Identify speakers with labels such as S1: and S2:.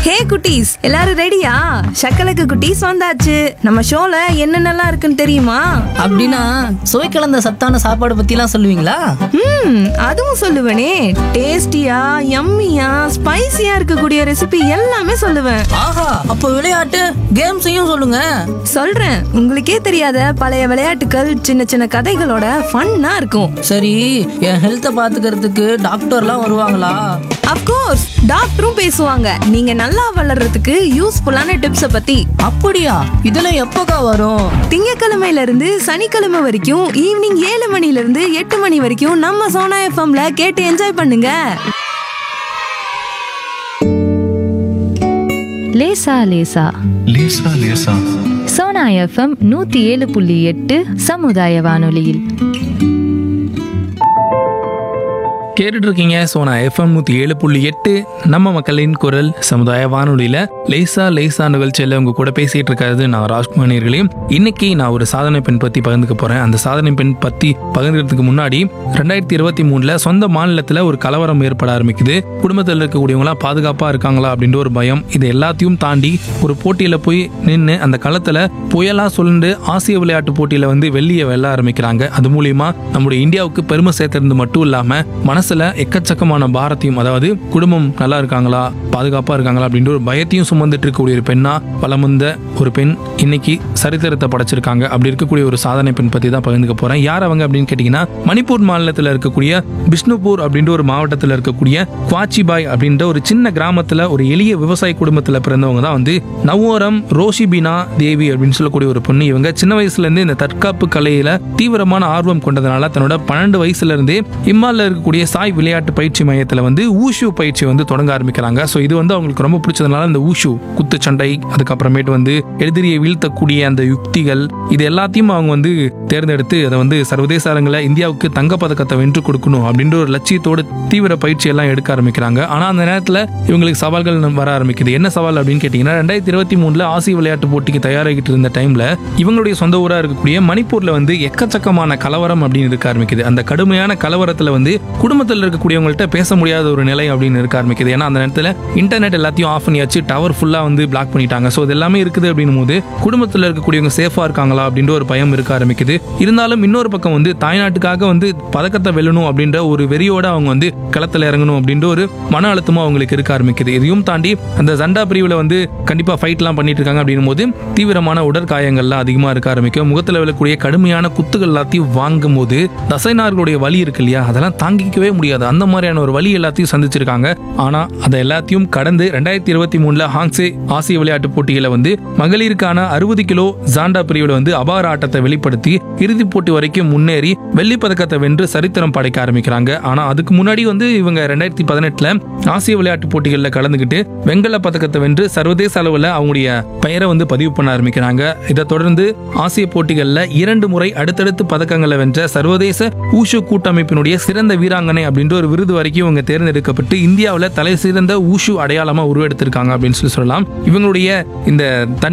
S1: ஹே குட்டீஸ் எல்லாரும் ரெடியா சக்கலக்கு குட்டீஸ் வந்தாச்சு நம்ம ஷோல என்னென்னலாம் இருக்குன்னு தெரியுமா
S2: அப்படின்னா சுவை கலந்த சத்தான சாப்பாடு பத்திலாம் சொல்லுவீங்களா
S1: ம் அதுவும் சொல்லுவேனே டேஸ்டியா யம்மியா ஸ்பைசியா இருக்கக்கூடிய ரெசிபி எல்லாமே சொல்லுவேன்
S2: ஆஹா அப்போ விளையாட்டு கேம்ஸையும் சொல்லுங்க
S1: சொல்றேன் உங்களுக்கே தெரியாத பழைய விளையாட்டுகள் சின்ன சின்ன கதைகளோட ஃபன்னா இருக்கும்
S2: சரி என் ஹெல்த்தை பாத்துக்கிறதுக்கு டாக்டர்லாம் வருவாங்களா
S1: அப்கோர்ஸ் டாக்டரும் பேசுவாங்க நீங்க நல்லா வளர்றதுக்கு யூஸ்ஃபுல்லான டிப்ஸை பத்தி
S2: அப்படியா இதெல்லாம் எப்போக்கா வரும்
S1: திங்கக்கிழமையில இருந்து சனிக்கிழமை வரைக்கும் ஈவினிங் ஏழு மணில இருந்து எட்டு மணி வரைக்கும் நம்ம சோனா எஃப்எம்ல கேட்டு என்ஜாய் பண்ணுங்க
S3: லேசா லேசா
S4: லேசா லேசா
S3: சோனா எஃப்எம் நூத்தி ஏழு புள்ளி எட்டு சமுதாய வானொலியில்
S5: கேட்டுட்டு இருக்கீங்க சோனா எஃப்எம் நூற்றி ஏழு புள்ளி எட்டு நம்ம மக்களின் குரல் சமுதாய வானொலியில் லேசா லேசா நிகழ்ச்சியில் உங்க கூட பேசிட்டு இருக்காது நான் ராஜ்குமாரியர்களையும் இன்னைக்கு நான் ஒரு சாதனை பெண் பற்றி பகிர்ந்துக்க போறேன் அந்த சாதனை பெண் பற்றி பகிர்ந்துக்கிறதுக்கு முன்னாடி ரெண்டாயிரத்தி இருபத்தி மூணுல சொந்த மாநிலத்தில் ஒரு கலவரம் ஏற்பட ஆரம்பிக்குது குடும்பத்தில் இருக்கக்கூடியவங்களாம் பாதுகாப்பாக இருக்காங்களா அப்படின்ற ஒரு பயம் இது எல்லாத்தையும் தாண்டி ஒரு போட்டியில் போய் நின்று அந்த களத்தில் புயலா சொல்லிட்டு ஆசிய விளையாட்டு போட்டியில் வந்து வெள்ளியை வெல்ல ஆரம்பிக்கிறாங்க அது மூலியமா நம்முடைய இந்தியாவுக்கு பெருமை சேர்த்துறது மட்டும் இல்லாம மனசுல எக்கச்சக்கமான பாரத்தையும் அதாவது குடும்பம் நல்லா இருக்காங்களா பாதுகாப்பா இருக்காங்களா அப்படின்ற ஒரு பயத்தையும் சுமந்துட்டு இருக்கக்கூடிய ஒரு பெண்ணா வலம் வந்த ஒரு பெண் இன்னைக்கு சரித்திரத்தை படைச்சிருக்காங்க அப்படி இருக்கக்கூடிய ஒரு சாதனை பெண் பத்தி தான் பகிர்ந்துக்க போறேன் யார் அவங்க அப்படின்னு கேட்டீங்கன்னா மணிப்பூர் மாநிலத்தில் இருக்கக்கூடிய பிஷ்ணுபூர் அப்படின்ற ஒரு மாவட்டத்தில் இருக்கக்கூடிய குவாச்சிபாய் அப்படின்ற ஒரு சின்ன கிராமத்துல ஒரு எளிய விவசாய குடும்பத்துல பிறந்தவங்க தான் வந்து நவோரம் ரோஷிபினா தேவி அப்படின்னு சொல்லக்கூடிய ஒரு பொண்ணு இவங்க சின்ன வயசுல இருந்து இந்த தற்காப்பு கலையில தீவிரமான ஆர்வம் கொண்டதுனால தன்னோட பன்னெண்டு வயசுல இருந்தே இம்மால இருக்கக்கூடிய சாய் விளையாட்டு பயிற்சி மையத்துல வந்து ஊஷு பயிற்சி வந்து தொடங்க ஆரம்பிக்கிறாங்க ஸோ இது வந்து அவங்களுக்கு ரொம்ப பிடிச்சதுனால இந்த ஊஷு குத்துச்சண்டை அதுக்கப்புறமேட்டு வந்து எதிரியை வீழ்த்தக்கூடிய அந்த யுக்திகள் இது எல்லாத்தையும் அவங்க வந்து தேர்ந்தெடுத்து அதை வந்து சர்வதேச அரங்கில் இந்தியாவுக்கு தங்கப்பதக்கத்தை வென்று கொடுக்கணும் அப்படின்ற ஒரு லட்சியத்தோடு தீவிர பயிற்சி எல்லாம் எடுக்க ஆரம்பிக்கிறாங்க ஆனா அந்த நேரத்தில் இவங்களுக்கு சவால்கள் வர ஆரம்பிக்குது என்ன சவால் அப்படின்னு கேட்டிங்கன்னா ரெண்டாயிரத்தி இருபத்தி மூணுல ஆசிய விளையாட்டு போட்டிக்கு தயாராகிட்டு இருந்த டைம்ல இவங்களுடைய சொந்த ஊரா இருக்கக்கூடிய மணிப்பூர்ல வந்து எக்கச்சக்கமான கலவரம் அப்படின்னு இருக்க ஆரம்பிக்குது அந்த கடுமையான கலவரத்துல வந்து குடும்பத்தில் இருக்கக்கூடியவங்கள்ட்ட பேச முடியாத ஒரு நிலை அப்படின்னு இருக்க ஆரம்பிக்குது ஏன்னா அந்த நேரத்தில் இன்டர்நெட் எல்லாத்தையும் ஆஃப் பண்ணியாச்சு டவர் ஃபுல்லா வந்து பிளாக் பண்ணிட்டாங்க ஸோ இது எல்லாமே இருக்குது அப்படின்னும் போது குடும்பத்தில் இருக்கக்கூடியவங்க சேஃபா இருக்காங்களா அப்படின்ற ஒரு பயம் இருக்க ஆரம்பிக்குது இருந்தாலும் இன்னொரு பக்கம் வந்து தாய்நாட்டுக்காக வந்து பதக்கத்தை வெல்லணும் அப்படின்ற ஒரு வெறியோட அவங்க வந்து களத்தில் இறங்கணும் அப்படின்ற ஒரு மன அழுத்தமும் அவங்களுக்கு இருக்க ஆரம்பிக்குது இதையும் தாண்டி அந்த ஜண்டா பிரிவில் வந்து கண்டிப்பா ஃபைட்லாம் பண்ணிட்டு இருக்காங்க அப்படின்னும் போது தீவிரமான உடற்காயங்கள்லாம் அதிகமாக இருக்க ஆரம்பிக்கும் முகத்தில் விழக்கூடிய கடுமையான குத்துகள் எல்லாத்தையும் வாங்கும் போது தசைநார்களுடைய வலி இருக்கு இல்லையா அதெல்லாம் தாங்கிக்கவே முடியாது அந்த மாதிரியான ஒரு வலி எல்லாத்தையும் சந்திச்சிருக்காங்க ஆனா அதை எல்லாத்தையும் கடந்து ரெண்டாயிரத்தி இருபத்தி மூணுல ஹாங்ஸே ஆசிய விளையாட்டு போட்டியில வந்து மகளிருக்கான அறுபது கிலோ ஜாண்டா பிரிவில் வந்து அபார ஆட்டத்தை வெளிப்படுத்தி இறுதிப் போட்டி வரைக்கும் முன்னேறி வெள்ளிப் பதக்கத்தை வென்று சரித்திரம் படைக்க ஆரம்பிக்கிறாங்க ஆனா அதுக்கு முன்னாடி வந்து இவங்க ரெண்டாயிரத்தி பதினெட்டுல ஆசிய விளையாட்டு போட்டிகளில் கலந்துக்கிட்டு வெங்கல பதக்கத்தை வென்று சர்வதேச அளவில் அவங்களுடைய பெயரை வந்து பதிவு பண்ண ஆரம்பிக்கிறாங்க இதை தொடர்ந்து ஆசிய போட்டிகளில் இரண்டு முறை அடுத்தடுத்து பதக்கங்களை வென்ற சர்வதேச ஊஷு கூட்டமைப்பினுடைய சிறந்த வீராங்கனை அப்படின்ற ஒரு விருது வரைக்கும் இவங்க தேர்ந்தெடுக்கப்பட்டு இந்தியாவில் தலை சிறந்த ஊஷு அடையாளமா உருவெடுத்திருக்காங்க அப்படின்னு சொல்லி சொல்லலாம் இவங்களுடைய இந்த தன்